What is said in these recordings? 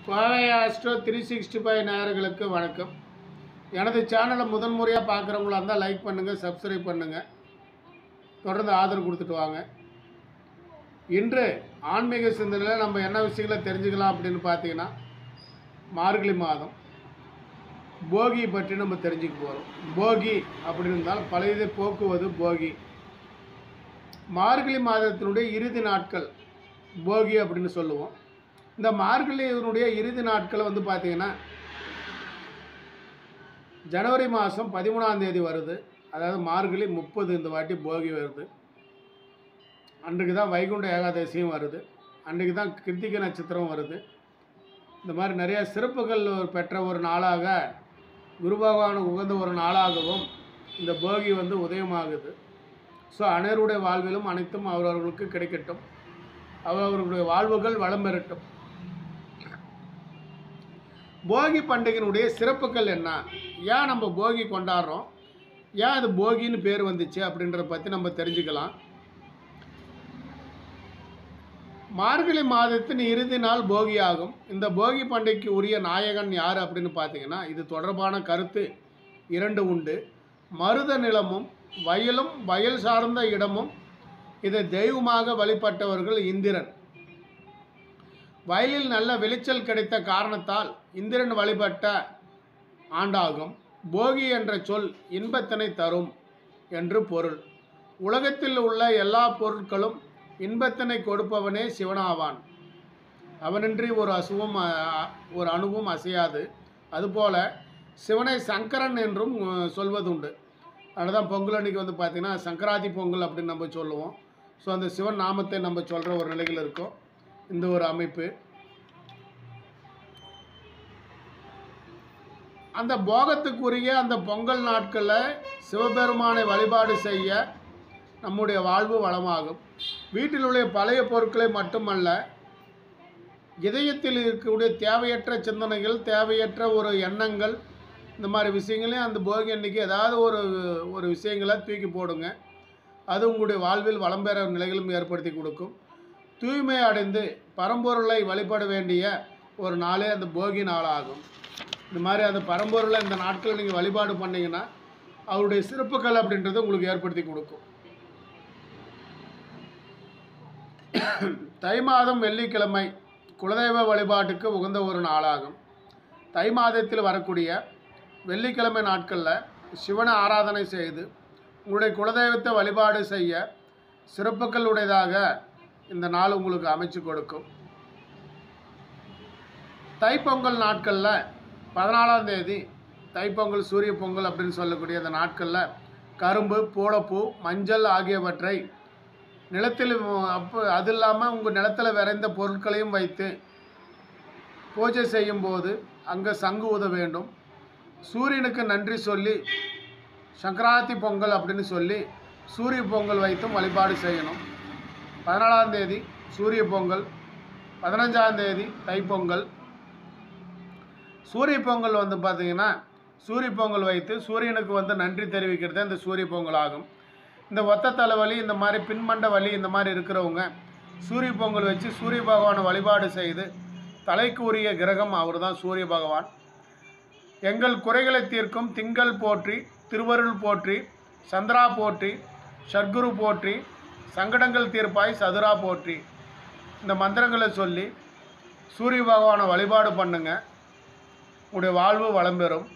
Kovai astro three sixty five நேயர்களுக்கு வணக்கம் எனது சேனலை முதன் முறையாக பார்க்குறவங்களா இருந்தால் லைக் பண்ணுங்கள் சப்ஸ்கிரைப் பண்ணுங்கள் தொடர்ந்து ஆதரவு கொடுத்துட்டு வாங்க இன்று ஆன்மீக சிந்தனையில் நம்ம என்ன விஷயங்களை தெரிஞ்சுக்கலாம் அப்படின்னு பார்த்தீங்கன்னா மார்கழி மாதம் போகி பற்றி நம்ம தெரிஞ்சுக்க போகிறோம் போகி அப்படின்னு இருந்தால் பழையதை போக்குவது போகி மார்கழி மாதத்தினுடைய இறுதி நாட்கள் போகி அப்படின்னு சொல்லுவோம் இந்த மார்கழியினுடைய இறுதி நாட்களை வந்து பார்த்தீங்கன்னா ஜனவரி மாதம் பதிமூணாம் தேதி வருது அதாவது மார்கழி முப்பது இந்த வாட்டி போகி வருது அன்றைக்கு தான் வைகுண்ட ஏகாதசியும் வருது அன்றைக்கு தான் கிருத்திகை நட்சத்திரம் வருது இந்த மாதிரி நிறைய சிறப்புகள் பெற்ற ஒரு நாளாக குரு பகவானுக்கு உகந்த ஒரு நாளாகவும் இந்த போகி வந்து உதயமாகுது ஸோ அனைவருடைய வாழ்விலும் அனைத்தும் அவரவர்களுக்கு கிடைக்கட்டும் அவர்களுடைய வாழ்வுகள் வளம் பெறட்டும் போகி பண்டிகையினுடைய சிறப்புகள் என்ன ஏன் நம்ம போகி கொண்டாடுறோம் ஏன் அது போகின்னு பேர் வந்துச்சு அப்படின்றத பற்றி நம்ம தெரிஞ்சுக்கலாம் மார்கழி மாதத்தின் இறுதி நாள் போகி ஆகும் இந்த போகி பண்டிகைக்கு உரிய நாயகன் யார் அப்படின்னு பார்த்தீங்கன்னா இது தொடர்பான கருத்து இரண்டு உண்டு மருத நிலமும் வயலும் வயல் சார்ந்த இடமும் இதை தெய்வமாக வழிபட்டவர்கள் இந்திரன் வயலில் நல்ல விளைச்சல் கிடைத்த காரணத்தால் இந்திரன் வழிபட்ட ஆண்டாகும் போகி என்ற சொல் இன்பத்தினை தரும் என்று பொருள் உலகத்தில் உள்ள எல்லா பொருட்களும் இன்பத்தினை கொடுப்பவனே சிவனாவான் அவனின்றி ஒரு அசுவும் அ- ஒரு அணுவும் அசையாது அதுபோல சிவனை சங்கரன் என்றும் அஹ், சொல்வதுண்டு அதுதான் பொங்கல் அன்னைக்கு வந்து பார்த்திங்கன்னா சங்கராதி பொங்கல் அப்படின்னு நம்ம சொல்லுவோம் ஸோ அந்த சிவன் நாமத்தை நம்ம சொல்கிற ஒரு நிலையில் இருக்கோம் இந்த ஒரு அமைப்பு அந்த போகத்துக்குரிய அந்த பொங்கல் நாட்களில் சிவபெருமானை வழிபாடு செய்ய நம்முடைய வாழ்வு வளமாகும் வீட்டில் உள்ள பழைய பொருட்களை மட்டுமல்ல இதயத்தில் இருக்கக்கூடிய தேவையற்ற சிந்தனைகள் தேவையற்ற ஒரு எண்ணங்கள் இந்த மாதிரி விஷயங்களையும் அந்த போகி அன்னைக்கு ஏதாவது ஒரு ஒரு விஷயங்களை தூக்கி போடுங்க அது உங்களுடைய வாழ்வில் வளம் பெற நிலைகளும் ஏற்படுத்தி கொடுக்கும் தூய்மை அடைந்து பரம்பொருளை வழிபட வேண்டிய ஒரு நாளே அந்த போகி நாளாகும் இந்த மாதிரி அந்த பரம்பொருளை இந்த நாட்களில் நீங்கள் வழிபாடு பண்ணீங்கன்னா அவருடைய சிறப்புகள் அப்படின்றத உங்களுக்கு ஏற்படுத்தி கொடுக்கும் தை மாதம் வெள்ளிக்கிழமை குலதெய்வ வழிபாட்டுக்கு உகந்த ஒரு நாளாகும் தை மாதத்தில் வரக்கூடிய வெள்ளிக்கிழமை நாட்களில் சிவனை ஆராதனை செய்து உங்களுடைய குலதெய்வத்தை வழிபாடு செய்ய சிறப்புகள் உடையதாக இந்த நாள் உங்களுக்கு அமைச்சு கொடுக்கும் தைப்பொங்கல் நாட்களில் பதினாலாம் தேதி தைப்பொங்கல் சூரிய பொங்கல் அப்படின்னு சொல்லக்கூடிய அந்த நாட்களில் கரும்பு பூளப்பூ மஞ்சள் ஆகியவற்றை நிலத்தில் அப்போ அது இல்லாமல் உங்கள் நிலத்தில் விரைந்த பொருட்களையும் வைத்து பூஜை செய்யும்போது அங்கே சங்கு ஊத வேண்டும் சூரியனுக்கு நன்றி சொல்லி சங்கராத்தி பொங்கல் அப்படின்னு சொல்லி சூரிய பொங்கல் வைத்தும் வழிபாடு செய்யணும் பதினாலாம் தேதி சூரிய பொங்கல் பதினஞ்சாம் தேதி தைப்பொங்கல் சூரிய பொங்கல் வந்து பார்த்தீங்கன்னா சூரிய பொங்கல் வைத்து சூரியனுக்கு வந்து நன்றி தெரிவிக்கிறது இந்த சூரிய பொங்கல் ஆகும் இந்த ஒத்த தலைவலி இந்த மாதிரி பின்மண்ட வலி இந்த மாதிரி இருக்கிறவங்க சூரிய பொங்கல் வச்சு சூரிய பகவானை வழிபாடு செய்து தலைக்கு உரிய கிரகம் அவர் தான் சூரிய பகவான் எங்கள் குறைகளை தீர்க்கும் திங்கள் போற்றி திருவருள் போற்றி சந்திரா போற்றி சர்க்குரு போற்றி சங்கடங்கள் தீர்ப்பாய் சதுரா போற்றி இந்த மந்திரங்களை சொல்லி சூரிய பகவானை வழிபாடு பண்ணுங்க உங்களுடைய வாழ்வு வளம் பெறும்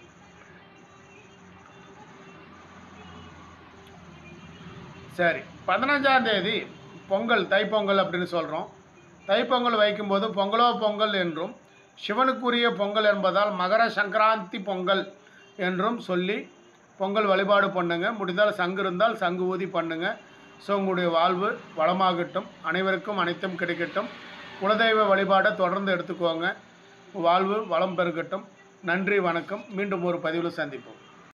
சரி பதினஞ்சாம் தேதி பொங்கல் தைப்பொங்கல் அப்படின்னு சொல்கிறோம் தைப்பொங்கல் வைக்கும்போது பொங்கலோ பொங்கல் என்றும் சிவனுக்குரிய பொங்கல் என்பதால் மகர சங்கராந்தி பொங்கல் என்றும் சொல்லி பொங்கல் வழிபாடு பண்ணுங்க முடிந்தால் சங்கு இருந்தால் சங்கு ஊதி பண்ணுங்க ஸோ உங்களுடைய வாழ்வு வளமாகட்டும் அனைவருக்கும் அனைத்தும் கிடைக்கட்டும் குலதெய்வ வழிபாடை தொடர்ந்து எடுத்துக்கோங்க வாழ்வு வளம் பெருகட்டும் நன்றி வணக்கம் மீண்டும் ஒரு பதிவில் சந்திப்போம்